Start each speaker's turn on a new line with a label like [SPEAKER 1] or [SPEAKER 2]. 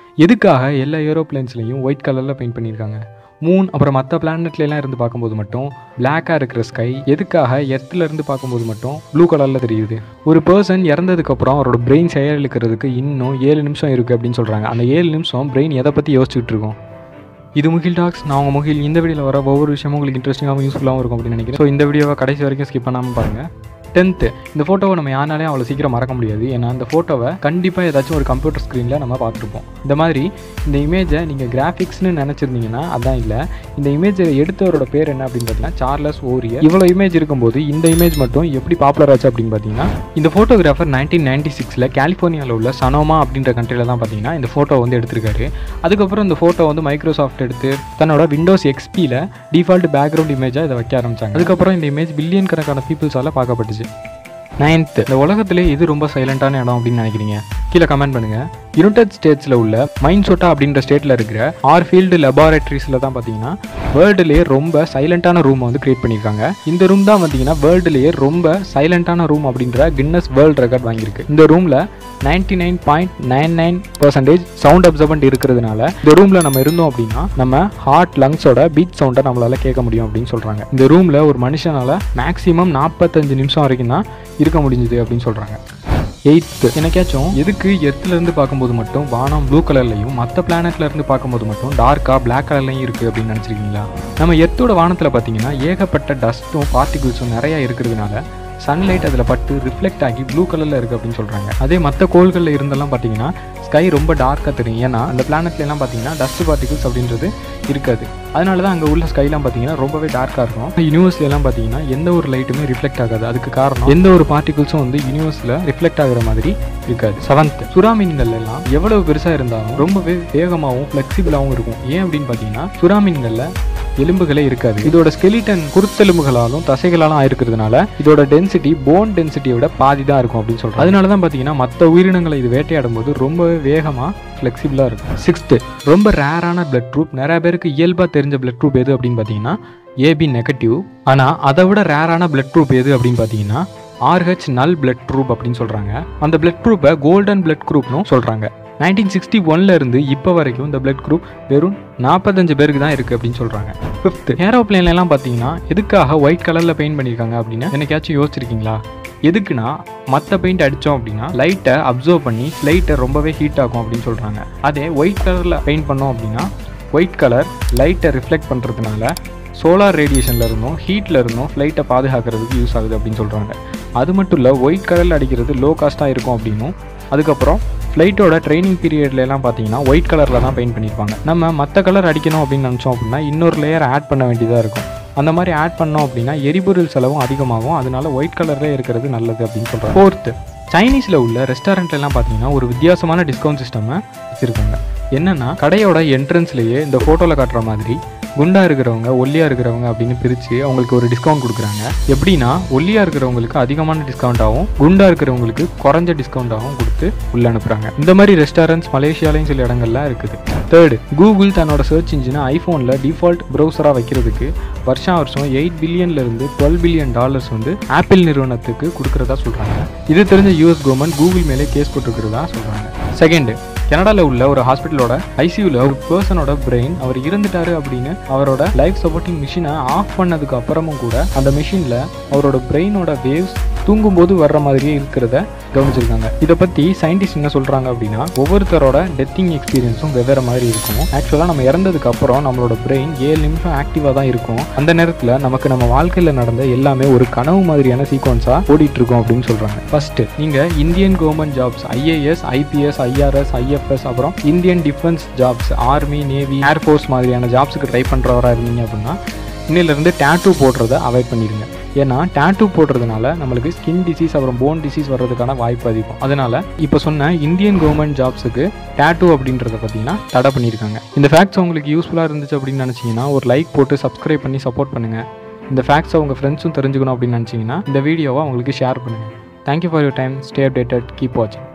[SPEAKER 1] எதுக்காக எல்லா ஏரோப்ளைன்ஸ்லையும் ஒயிட் கலரில் பெயிண்ட் பண்ணியிருக்காங்க மூன் அப்புறம் மற்ற பிளானட்லாம் இருந்து பார்க்கும்போது மட்டும் பிளாக்காக இருக்கிற ஸ்கை எதுக்காக எர்த்தில் இருந்து பார்க்கும்போது மட்டும் ப்ளூ கலரில் தெரியுது ஒரு பர்சன் இறந்ததுக்கப்புறம் அவரோட பிரெயின் செயலிழக்கிறதுக்கு இன்னும் ஏழு நிமிஷம் இருக்குது அப்படின்னு சொல்கிறாங்க அந்த ஏழு நிமிஷம் பிரெயின் எதை பற்றி யோசிச்சுட்டு இருக்கோம் இது முகில் டாக்ஸ் நான் உங்கள் முகில் இந்த வீடியோவில் வர ஒவ்வொரு விஷயமும் உங்களுக்கு இன்ட்ரெஸ்டிங்காகவும் யூஸ்ஃபுல்லாகவும் இருக்கும் அப்படின்னு நினைக்கிறேன் ஸோ இந்த வீடியோவை கடைசி வரைக்கும் ஸ்கிப் பண்ணாமல் பாருங்கள் டென்த்து இந்த ஃபோட்டோவை நம்ம யாருனாலையும் அவ்வளோ சீக்கிரம் மறக்க முடியாது ஏன்னா அந்த ஃபோட்டோவை கண்டிப்பாக ஏதாச்சும் ஒரு கம்ப்யூட்டர் ஸ்க்ரீனில் நம்ம பார்த்துருப்போம் இந்த மாதிரி இந்த இமேஜை நீங்கள் கிராஃபிக்ஸ்னு நினச்சிருந்தீங்கன்னா அதான் இல்லை இந்த இமேஜை எடுத்தவரோட பேர் என்ன அப்படின்னு பார்த்தீங்கன்னா சார்லஸ் ஓரியர் இவ்வளோ இமேஜ் இருக்கும்போது இந்த இமேஜ் மட்டும் எப்படி பாப்புலர் ஆச்சு அப்படின்னு பார்த்தீங்கன்னா இந்த ஃபோட்டோகிராஃபர் நைன்டீன் நைன்டி சிக்ஸில் கலிஃபோர்னியாவில் உள்ள சனோமா அப்படின்ற கண்ட்ரியில் தான் பார்த்தீங்கன்னா இந்த ஃபோட்டோ வந்து எடுத்திருக்காரு அதுக்கப்புறம் இந்த ஃபோட்டோ வந்து மைக்ரோசாஃப்ட் எடுத்து தன்னோட விண்டோஸ் எக்ஸ்பியில் டிஃபால்ட் பேக்ரவுண்ட் இமேஜாக இதை வைக்க ஆரம்பிச்சாங்க அதுக்கப்புறம் இந்த இமேஜ் பில்லியன் கணக்கான பீப்புள்ஸால் பார்க்கப்பட்டுச்சு நைன்த்து இந்த உலகத்திலே இது ரொம்ப சைலண்டான இடம் அப்படின்னு நினைக்கிறீங்க கீழே கமெண்ட் பண்ணுங்க யுனைடெட் ஸ்டேட்ஸில் உள்ள மைன்சோட்டா அப்படின்ற ஸ்டேட்டில் இருக்கிற ஆர்ஃபீல்டு லெபார்டரிஸில் தான் பார்த்தீங்கன்னா வேர்ல்டுலேயே ரொம்ப சைலண்டான ரூம் வந்து கிரியேட் பண்ணியிருக்காங்க இந்த ரூம் தான் பார்த்தீங்கன்னா வேர்ல்டுலேயே ரொம்ப சைலண்டான ரூம் அப்படின்ற கின்னஸ் வேர்ல்டு ரெக்கார்ட் வாங்கியிருக்கு இந்த ரூமில் ninety nine point nine nine percentage sound absorbent இருக்கிறதுனால இந்த ரூமில் நம்ம இருந்தோம் அப்படின்னா நம்ம ஹார்ட் லங்ஸோட பீட் சவுண்டை நம்மளால கேட்க முடியும் அப்படின்னு சொல்கிறாங்க இந்த ரூமில் ஒரு மனுஷனால் மேக்ஸிமம் நாற்பத்தஞ்சு நிமிஷம் வரைக்கும் தான் இருக்க முடிஞ்சுது அப்படின்னு சொல்கிறாங்க எயித்து எனக்காச்சும் எதுக்கு எர்த்துல இருந்து பார்க்கும்போது மட்டும் வானம் ப்ளூ கலர்லையும் மற்ற பிளானட்ல இருந்து பார்க்கும்போது மட்டும் டார்க்கா பிளாக் கலர்லையும் இருக்கு அப்படின்னு நினச்சிருக்கீங்களா நம்ம எர்த்தோட வானத்தில் பார்த்தீங்கன்னா ஏகப்பட்ட டஸ்ட்டும் பார்ட்டிகிள்ஸும் நிறைய இருக்கிறதுனால சன்லைட் அதில் பட்டு ரிஃப்ளெக்ட் ஆகி ப்ளூ கலரில் இருக்குது அப்படின்னு சொல்கிறாங்க அதே மற்ற கோள்களில் இருந்தெல்லாம் பார்த்தீங்கன்னா ஸ்கை ரொம்ப டார்க்காக தெரியும் ஏன்னா அந்த பிளானட்லாம் பார்த்தீங்கன்னா டஸ்ட் பார்ட்டிகிள்ஸ் அப்படின்றது இருக்காது அதனால தான் அங்கே உள்ள ஸ்கைலாம் பார்த்தீங்கன்னா ரொம்பவே டார்க்காக இருக்கும் யூனிவர்ஸ்லாம் பார்த்தீங்கன்னா எந்த ஒரு லைட்டுமே ரிஃப்ளெக்ட் ஆகாது அதுக்கு காரணம் எந்த ஒரு பார்ட்டிகிள்ஸும் வந்து யூனிவர்ஸில் ரிஃப்ளெக்ட் ஆகுற மாதிரி இருக்காது செவன்த் சுறாமீன்கள் எல்லாம் எவ்வளவு பெருசாக இருந்தாலும் ரொம்பவே வேகமாகவும் ஃப்ளெக்சிபிளாகவும் இருக்கும் ஏன் அப்படின்னு பார்த்தீங்கன்னா சுறாமீன்களில் எலும்புகளே இருக்காது இதோட ஸ்கெலிட்டன் குருத்தெலும்புகளாலும் தசைகளாலும் ஆயிருக்கிறதுனால இதோட டென்சிட்டி போன் டென்சிட்டியை விட பாதி தான் இருக்கும் அப்படின்னு சொல்றாங்க அதனால தான் பார்த்தீங்கன்னா மற்ற உயிரினங்களை இது வேட்டையாடும் போது ரொம்பவே வேகமாக ஃப்ளெக்சிபிளாக இருக்கும் சிக்ஸ்த்து ரொம்ப ரேரான பிளட் குரூப் நிறைய பேருக்கு இயல்பாக தெரிஞ்ச பிளட் குரூப் எது அப்படின்னு பார்த்தீங்கன்னா ஏபி நெகட்டிவ் ஆனால் அதை விட ரேரான பிளட் குரூப் எது அப்படின்னு பார்த்தீங்கன்னா ஆர்ஹெச் நல் பிளட் குரூப் அப்படின்னு சொல்கிறாங்க அந்த பிளட் குரூப்பை கோல்டன் பிளட் குரூப்னு சொல்கிறாங்க நைன்டீன் சிக்ஸ்டி ஒன்ல இருந்து இப்போ வரைக்கும் இந்த பிளட் குரூப் வெறும் நாற்பத்தஞ்சு பேருக்கு தான் இருக்குது அப்படின்னு சொல்கிறாங்க ஃபிஃப்த்து ஏரோப்ளேன்லாம் பார்த்தீங்கன்னா எதுக்காக ஒயிட் கலரில் பெயிண்ட் பண்ணியிருக்காங்க அப்படின்னு என்னைக்காச்சும் யோசிச்சிருக்கீங்களா எதுக்குன்னா மற்ற பெயிண்ட் அடித்தோம் அப்படின்னா லைட்டை அப்சர்வ் பண்ணி லைட்டை ரொம்பவே ஹீட் ஆகும் அப்படின்னு சொல்கிறாங்க அதே ஒயிட் கலரில் பெயிண்ட் பண்ணோம் அப்படின்னா ஒயிட் கலர் லைட்டை ரிஃப்ளெக்ட் பண்ணுறதுனால சோலார் ரேடியேஷனில் இருந்தும் ஹீட்டில் இருந்தும் ஃப்ளைட்டை பாதுகாக்கிறதுக்கு யூஸ் ஆகுது அப்படின்னு சொல்கிறாங்க அது மட்டும் இல்லை ஒயிட் கலரில் அடிக்கிறது லோ காஸ்ட்டாக இருக்கும் அப்படின்னும் அதுக்கப்புறம் ஃப்ளைட்டோட ட்ரைனிங் பீரியட்லலாம் பார்த்தீங்கன்னா ஒயிட் கலரில் தான் பெயிண்ட் பண்ணியிருப்பாங்க நம்ம மற்ற கலர் அடிக்கணும் அப்படின்னு நினச்சோம் அப்படின்னா இன்னொரு லேயர் ஆட் பண்ண வேண்டியதாக இருக்கும் அந்த மாதிரி ஆட் பண்ணோம் அப்படின்னா எரிபொருள் செலவும் அதிகமாகும் அதனால ஒயிட் கலர்லேயே இருக்கிறது நல்லது அப்படின்னு சொல்கிறாங்க ஃபோர்த்து சைனீஸில் உள்ள ரெஸ்டாரண்ட்லாம் பார்த்தீங்கன்னா ஒரு வித்தியாசமான டிஸ்கவுண்ட் சிஸ்டமை வச்சுருக்காங்க என்னென்னா கடையோட என்ட்ரன்ஸ்லேயே இந்த ஃபோட்டோவில் காட்டுற மாதிரி குண்டா இருக்கிறவங்க ஒல்லியா இருக்கிறவங்க அப்படின்னு பிரித்து அவங்களுக்கு ஒரு டிஸ்கவுண்ட் கொடுக்குறாங்க எப்படின்னா ஒல்லியா இருக்கிறவங்களுக்கு அதிகமான டிஸ்கவுண்ட்டாகவும் குண்டா இருக்கிறவங்களுக்கு குறைஞ்ச டிஸ்கவுண்ட்டாகவும் கொடுத்து உள்ள அனுப்புறாங்க இந்த மாதிரி ரெஸ்டாரண்ட்ஸ் மலேசியாலையும் சில இடங்கள்லாம் இருக்குது தேர்டு கூகுள் தன்னோட சர்ச் இன்ஜினை ஐஃபோனில் டிஃபால்ட் ப்ரௌசராக வைக்கிறதுக்கு வருஷம் வருஷம் எயிட் பில்லியன்லேருந்து டுவெல் பில்லியன் டாலர்ஸ் வந்து ஆப்பிள் நிறுவனத்துக்கு கொடுக்குறதா சொல்கிறாங்க இது தெரிஞ்ச யூஎஸ் கவர்மெண்ட் கூகுள் மேலே கேஸ் போட்டுருக்கிறதா சொல்கிறாங்க செகண்டு கனடாவில் உள்ள ஒரு ஹாஸ்பிட்டலோட ஐசியூவில் ஒரு பர்சனோட பிரெயின் அவர் இறந்துட்டாரு அப்படின்னு அவரோட லைஃப் சப்போர்ட்டிங் மிஷினை ஆஃப் பண்ணதுக்கு அப்புறமும் கூட அந்த மிஷினில் அவரோட பிரெயினோட வேவ்ஸ் தூங்கும்போது வர்ற மாதிரியே இருக்கிறத கவனிச்சிருக்காங்க இதை பற்றி சயின்டிஸ்ட் என்ன சொல்கிறாங்க அப்படின்னா ஒவ்வொருத்தரோட டெத்திங் எக்ஸ்பீரியன்ஸும் வெவ்வேறு மாதிரி இருக்கும் ஆக்சுவலாக நம்ம இறந்ததுக்கு அப்புறம் நம்மளோட பிரெயின் ஏழு நிமிஷம் ஆக்டிவாக தான் இருக்கும் அந்த நேரத்தில் நமக்கு நம்ம வாழ்க்கையில் நடந்த எல்லாமே ஒரு கனவு மாதிரியான சீக்வன்ஸாக ஓடிட்டு இருக்கோம் அப்படின்னு சொல்கிறாங்க ஃபர்ஸ்ட் நீங்கள் Indian government jobs IAS IPS IRS IFS அப்புறம் Indian defence jobs army navy air force மாதிரியான ஜாப்ஸுக்கு ட்ரை பண்ணுறவராக இருந்தீங்க அப்படின்னா இன்னிலிருந்து டேட்டூ போடுறத அவாய்ட் பண்ணிடுங்க ஏன்னா டேட்டூ போடுறதுனால நம்மளுக்கு ஸ்கின் டிசீஸ் அப்புறம் போன் டிசீஸ் வர்றதுக்கான வாய்ப்பு அதிகம் அதனால இப்போ சொன்ன இந்தியன் கவர்மெண்ட் ஜாப்ஸுக்கு டேட்டூ அப்படின்றத பார்த்தீங்கன்னா தடை பண்ணியிருக்காங்க இந்த ஃபேக்ட்ஸ் உங்களுக்கு யூஸ்ஃபுல்லாக இருந்துச்சு அப்படின்னு நினச்சிங்கன்னா ஒரு லைக் போட்டு சப்ஸ்கிரைப் பண்ணி சப்போர்ட் பண்ணுங்கள் இந்த ஃபேக்ட்ஸை உங்கள் ஃப்ரெண்ட்ஸும் தெரிஞ்சுக்கணும் அப்படின்னு நினச்சிங்கன்னா இந்த வீடியோவை உங்களுக்கு ஷேர் பண்ணுங்கள் thank you for your time stay updated keep வாட்சிங்